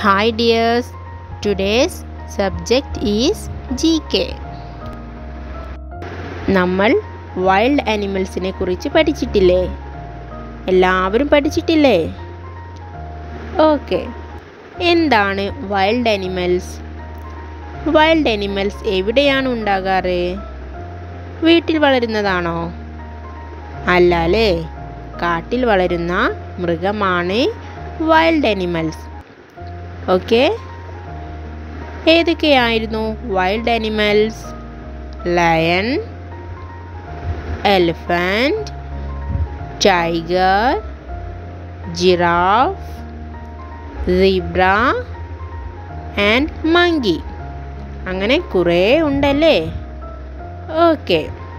Hi dears, today's subject is GK. നമ്മൾ wild ആനിമൽസിനെ കുറിച്ച് പഠിച്ചിട്ടില്ലേ എല്ലാവരും പഠിച്ചിട്ടില്ലേ ഓക്കെ എന്താണ് വൈൽഡ് ആനിമൽസ് വൈൽഡ് ആനിമൽസ് എവിടെയാണ് ഉണ്ടാകാറ് വീട്ടിൽ വളരുന്നതാണോ അല്ല അല്ലേ കാട്ടിൽ വളരുന്ന മൃഗമാണ് വൈൽഡ് ആനിമൽസ് ഓക്കെ ഏതൊക്കെയായിരുന്നു wild animals lion elephant tiger giraffe zebra and monkey അങ്ങനെ കുറേ ഉണ്ടല്ലേ okay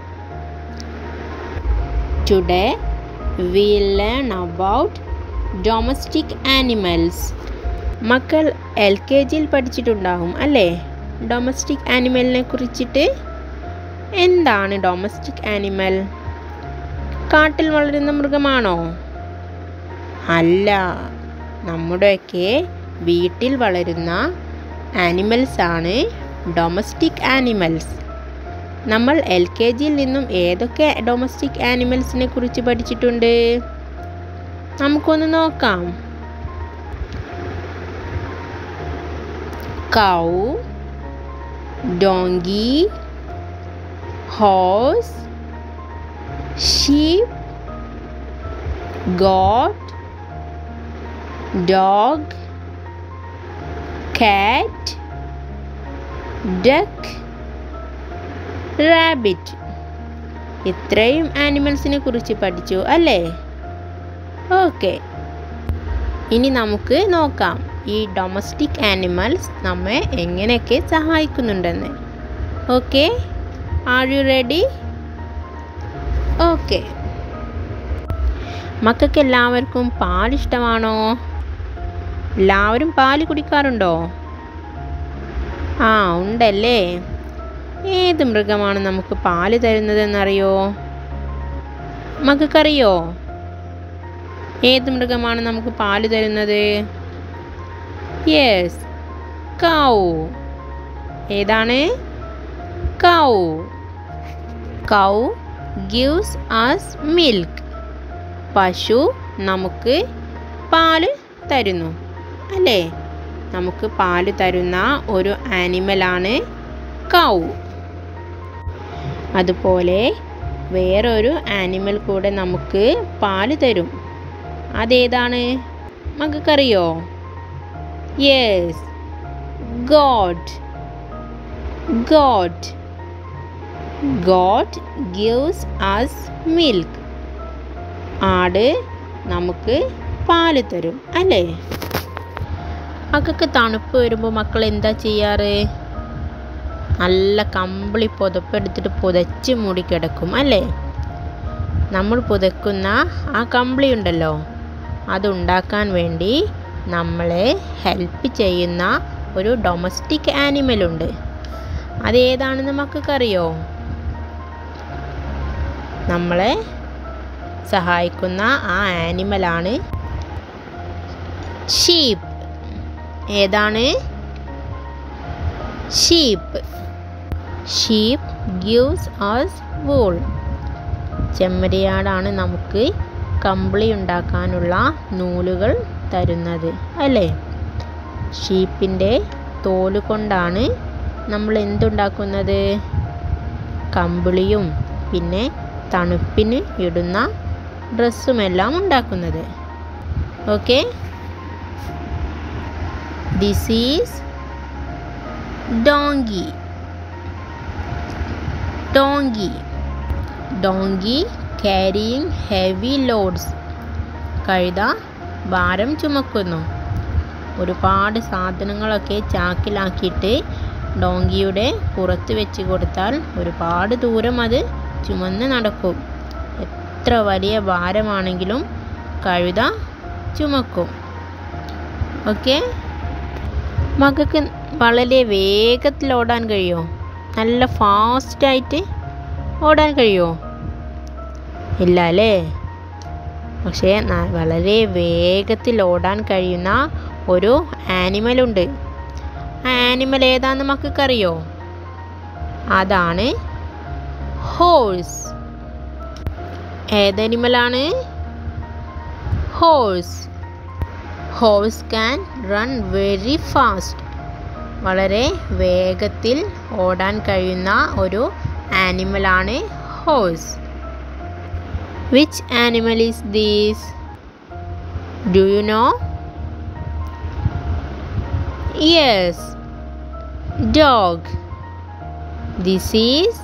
today we learn about domestic animals മക്കൾ എൽ കെ ജിയിൽ പഠിച്ചിട്ടുണ്ടാകും അല്ലേ ഡൊമസ്റ്റിക് ആനിമലിനെ കുറിച്ചിട്ട് എന്താണ് ഡൊമസ്റ്റിക് ആനിമൽ കാട്ടിൽ വളരുന്ന മൃഗമാണോ അല്ല നമ്മുടെയൊക്കെ വീട്ടിൽ വളരുന്ന ആനിമൽസ് ആണ് ഡൊമസ്റ്റിക് ആനിമൽസ് നമ്മൾ എൽ കെ ജിയിൽ നിന്നും ഏതൊക്കെ ഡൊമസ്റ്റിക് ആനിമൽസിനെ കുറിച്ച് പഠിച്ചിട്ടുണ്ട് നമുക്കൊന്ന് നോക്കാം cow donkey horse sheep goat dog cat duck rabbit ഇത്രയും ആനിമൽസിനെ കുറിച്ച് പഠിച്ചു അല്ലേ ഓക്കെ ഇനി നമുക്ക് നോക്കാം ഈ ഡൊമസ്റ്റിക് ആനിമൽസ് നമ്മെ എങ്ങനെയൊക്കെ സഹായിക്കുന്നുണ്ടെന്ന് okay are you ready okay മക്കൾക്ക് എല്ലാവർക്കും പാൽ ഇഷ്ടമാണോ എല്ലാവരും പാല് കുടിക്കാറുണ്ടോ ആ ഉണ്ടല്ലേ ഏത് മൃഗമാണ് നമുക്ക് പാല് തരുന്നതെന്നറിയോ മക്കൾക്കറിയോ ഏത് മൃഗമാണ് നമുക്ക് പാല് തരുന്നത് യെസ് കൗ ഏതാണ് cow cow gives us milk പശു നമുക്ക് പാല് തരുന്നു അല്ലേ നമുക്ക് പാല് തരുന്ന ഒരു ആനിമലാണ് കൗ അതുപോലെ വേറൊരു ആനിമൽ കൂടെ നമുക്ക് പാല് തരും അതേതാണ് മക്കൾക്കറിയോ yes goat goat goat gives us milk ആട് നമുക്ക് പാല് തരും അല്ലേ മക്കൾക്ക് തണുപ്പ് വരുമ്പോൾ മക്കൾ എന്താ ചെയ്യാറ് നല്ല കമ്പിളി പുതപ്പെടുത്തിട്ട് പുതച്ച് മൂടി കിടക്കും അല്ലേ നമ്മൾ പുതക്കുന്ന ആ കമ്പിളി ഉണ്ടല്ലോ അതുണ്ടാക്കാൻ വേണ്ടി നമ്മളെ ഹെൽപ്പ് ചെയ്യുന്ന ഒരു ഡൊമസ്റ്റിക് ആനിമലുണ്ട് അതേതാണെന്ന് മക്കൾക്കറിയോ നമ്മളെ സഹായിക്കുന്ന ആ ആനിമലാണ് ഷീപ്പ് ഏതാണ് sheep sheep gives us wool ചെമ്മരിയാടാണ് നമുക്ക് കമ്പിളി ഉണ്ടാക്കാനുള്ള നൂലുകൾ തരുന്നത് അല്ലേ ഷീപ്പിൻ്റെ തോല് കൊണ്ടാണ് നമ്മൾ എന്തുണ്ടാക്കുന്നത് കമ്പിളിയും പിന്നെ തണുപ്പിന് ഇടുന്ന ഡ്രസ്സുമെല്ലാം ഉണ്ടാക്കുന്നത് okay this is donkey donkey donkey carrying heavy loads കഴുത ഭാരം ചുമക്കുന്നു ഒരുപാട് സാധനങ്ങളൊക്കെ ചാക്കിലാക്കിയിട്ട് ഡോങ്കിയുടെ പുറത്ത് വെച്ച് കൊടുത്താൽ ഒരുപാട് ദൂരം അത് ചുമന്ന് നടക്കും എത്ര വലിയ ഭാരമാണെങ്കിലും കഴുത ചുമക്കും ഓക്കെ മകൾക്ക് വളരെ വേഗത്തിൽ ഓടാൻ കഴിയുമോ നല്ല ഫാസ്റ്റായിട്ട് ഓടാൻ കഴിയുമോ ഇല്ല അല്ലേ പക്ഷേ ന- വളരെ വേഗത്തിൽ ഓടാൻ കഴിയുന്ന ഒരു ആനിമൽ ഉണ്ട് ആ ആനിമൽ ഏതാന്ന് മക്കൾക്കറിയോ അതാണ് ഹോഴ്സ് ഏതനിമലാണ് horse horse can run very fast വളരെ വേഗത്തിൽ ഓടാൻ കഴിയുന്ന ഒരു ആനിമലാണ് horse which animal is these do you know yes dog this is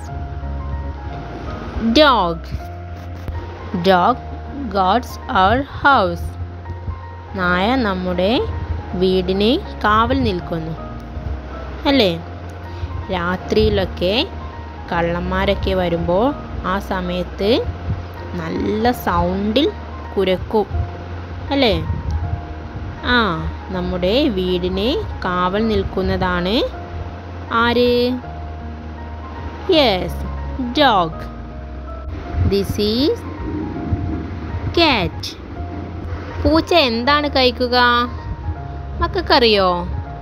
dog dog guards our house നായ നമ്മുടെ വീടിന് കാവൽ നിൽക്കുന്നു അല്ലേ രാത്രിയിലൊക്കെ കള്ളന്മാരൊക്കെ വരുമ്പോൾ ആ സമയത്ത് നല്ല സൗണ്ടിൽ കുരക്കും അല്ലേ ആ നമ്മുടെ വീടിന് കാവൽ നിൽക്കുന്നതാണ് ആര് യെസ് ഡോഗ് ദിസ് ഈസ് കാറ്റ് പൂച്ച എന്താണ് കഴിക്കുക മക്കൾക്കറിയോ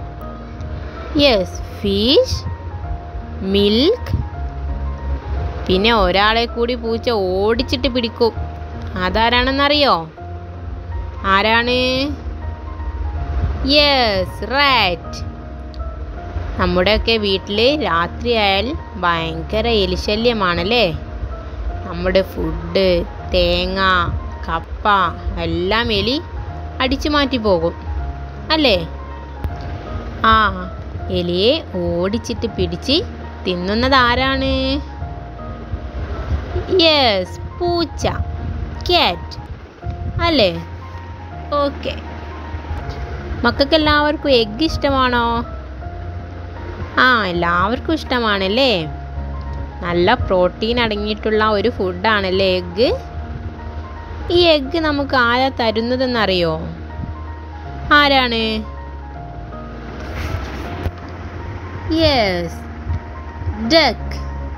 യെസ് ഫിഷ് മിൽക്ക് പിന്നെ ഒരാളെ കൂടി പൂച്ച ഓടിച്ചിട്ട് പിടിക്കും അതാരാണെന്നറിയോ ആരാണ് യെസ് റാറ്റ് നമ്മുടെയൊക്കെ വീട്ടിൽ രാത്രിയായാൽ ഭയങ്കര എലിശല്യമാണല്ലേ നമ്മുടെ ഫുഡ് തേങ്ങ കപ്പ എല്ലാം എലി അടിച്ചു മാറ്റി പോകും അല്ലേ ആ എലിയെ ഓടിച്ചിട്ട് പിടിച്ച് തിന്നുന്നത് ആരാണ് യെസ് പൂച്ച ക്യാറ്റ് അല്ലേ ഓക്കെ മക്കൾക്ക് എല്ലാവർക്കും എഗ്ഗ് ഇഷ്ടമാണോ ആ എല്ലാവർക്കും ഇഷ്ടമാണല്ലേ നല്ല പ്രോട്ടീൻ അടങ്ങിയിട്ടുള്ള ഒരു ഫുഡാണല്ലേ എഗ്ഗ് ഈ എഗ്ഗ് നമുക്ക് ആരാ തരുന്നതെന്നറിയോ ആരാണ് yes duck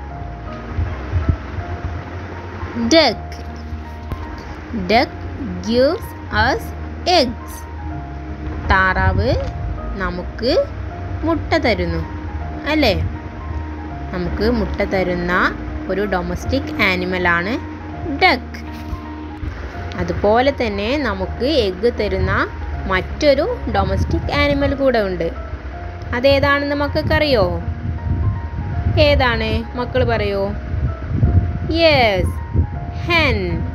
duck duck gives us eggs താറാവ് നമുക്ക് മുട്ട തരുന്നു അല്ലേ നമുക്ക് മുട്ട തരുന്ന ഒരു ഡൊമസ്റ്റിക് ആനിമലാണ് ഡക്ക് അതുപോലെ തന്നെ നമുക്ക് എഗ്ഗ് തരുന്ന മറ്റൊരു ഡൊമസ്റ്റിക് ആനിമൽ കൂടെ ഉണ്ട് അതേതാണെന്ന് മക്കൾക്കറിയോ ഏതാണ് മക്കൾ പറയോ yes hen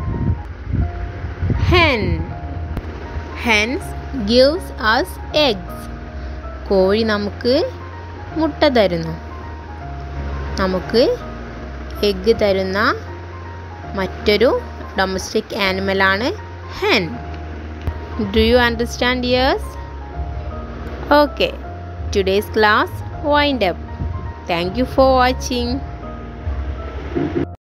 hen hens gives us eggs കോഴി നമുക്ക് മുട്ട തരുന്നു നമുക്ക് എഗ്ഗ് തരുന്ന മറ്റൊരു ഡൊമസ്റ്റിക് ആനിമലാണ് hen do you understand yes okay today's class wind up thank you for watching